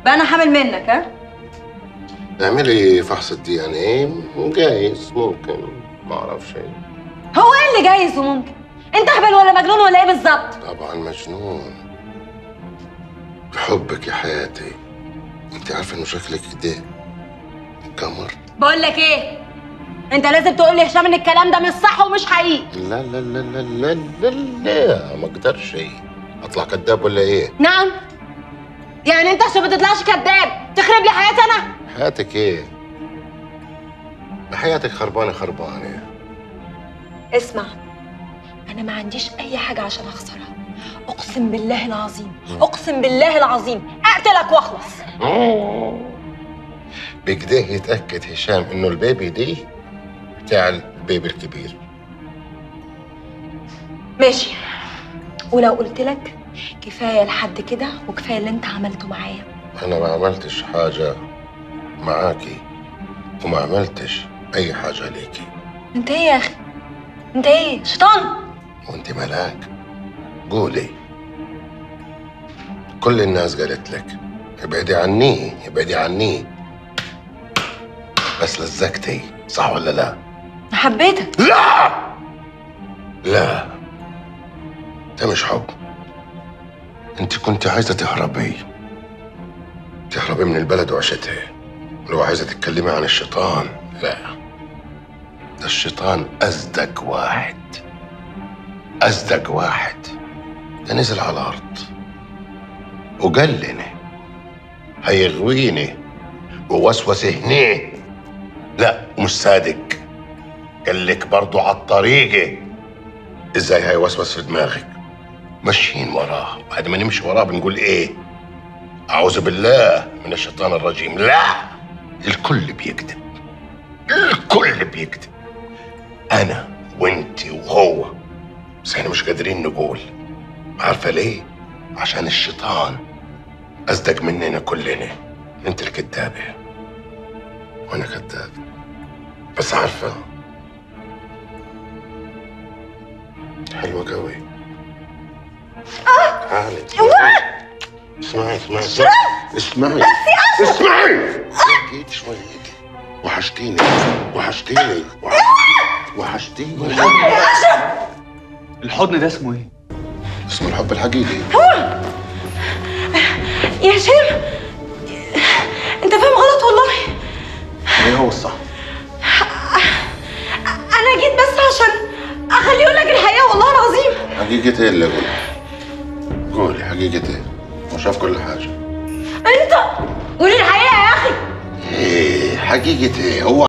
بقى انا حامل منك ها اعملي فحص الدي ان ايه جايز ممكن ما اعرفش هو ايه اللي جايز وممكن انت اهبل ولا مجنون ولا ايه بالظبط طبعا مجنون بحبك يا حياتي انت عارفه انه شكلك كده قمر بقول لك ايه انت لازم تقول لي هشام ان الكلام ده مش صح ومش حقيقي لا لا لا لا لا لا لا ما اقدرش اطلع كذاب ولا ايه نعم يعني انت عشان ما تطلعش كذاب تخرب لي حياتي انا حياتك ايه حياتك خربانه خربانه اسمع انا ما عنديش اي حاجه عشان اخسرها اقسم بالله العظيم اقسم بالله العظيم اقتلك واخلص بكده يتاكد هشام انه البيبي دي بتاع البيبي الكبير ماشي ولو قلت لك كفايه لحد كده وكفايه اللي انت عملته معايا انا ما عملتش حاجه معاكي وما عملتش اي حاجه ليكي انت ايه يا اخي انت ايه شيطان وانت ملاك قولي كل الناس قالت لك ابعدي عني ابعدي عني بس لزقتي صح ولا لا حبيتك لا لا ده مش حب انت كنت عايزه تهربي تهربي من البلد وعشتها لو عايزه تتكلمي عن الشيطان لا ده الشيطان أصدق واحد أصدق واحد ده نزل على الأرض وقلني هيغويني ووسوس هنيه لا مش صادق قال لك برضه على الطريقة ازاي هيوسوس في دماغك ماشيين وراه بعد ما نمشي وراه بنقول ايه اعوذ بالله من الشيطان الرجيم لا الكل بيكذب الكل بيكذب انا وانت وهو بس احنا مش قادرين نقول عارفه ليه عشان الشيطان اصدق مننا كلنا انت الكذابه وانا كذاب بس عارفه حلوه قوي تعالي اسمعي اسمعي اسمعي اسمعي اسمعي ايدي شوي ايدي وحشتيني وحشتيني وح- وحشتيني الحضن ده اسمه ايه؟ اسمه الحب الحقيقي يا هشام انت فاهم غلط والله ايه هو الصح؟ انا جيت بس عشان اخليه يقول لك الحقيقه والله العظيم حقيقة ايه اللي اقول قولي حقيقة ايه وشاف كل حاجة انت قولي الحقيقه يا اخي ايه حقيقة ايه هو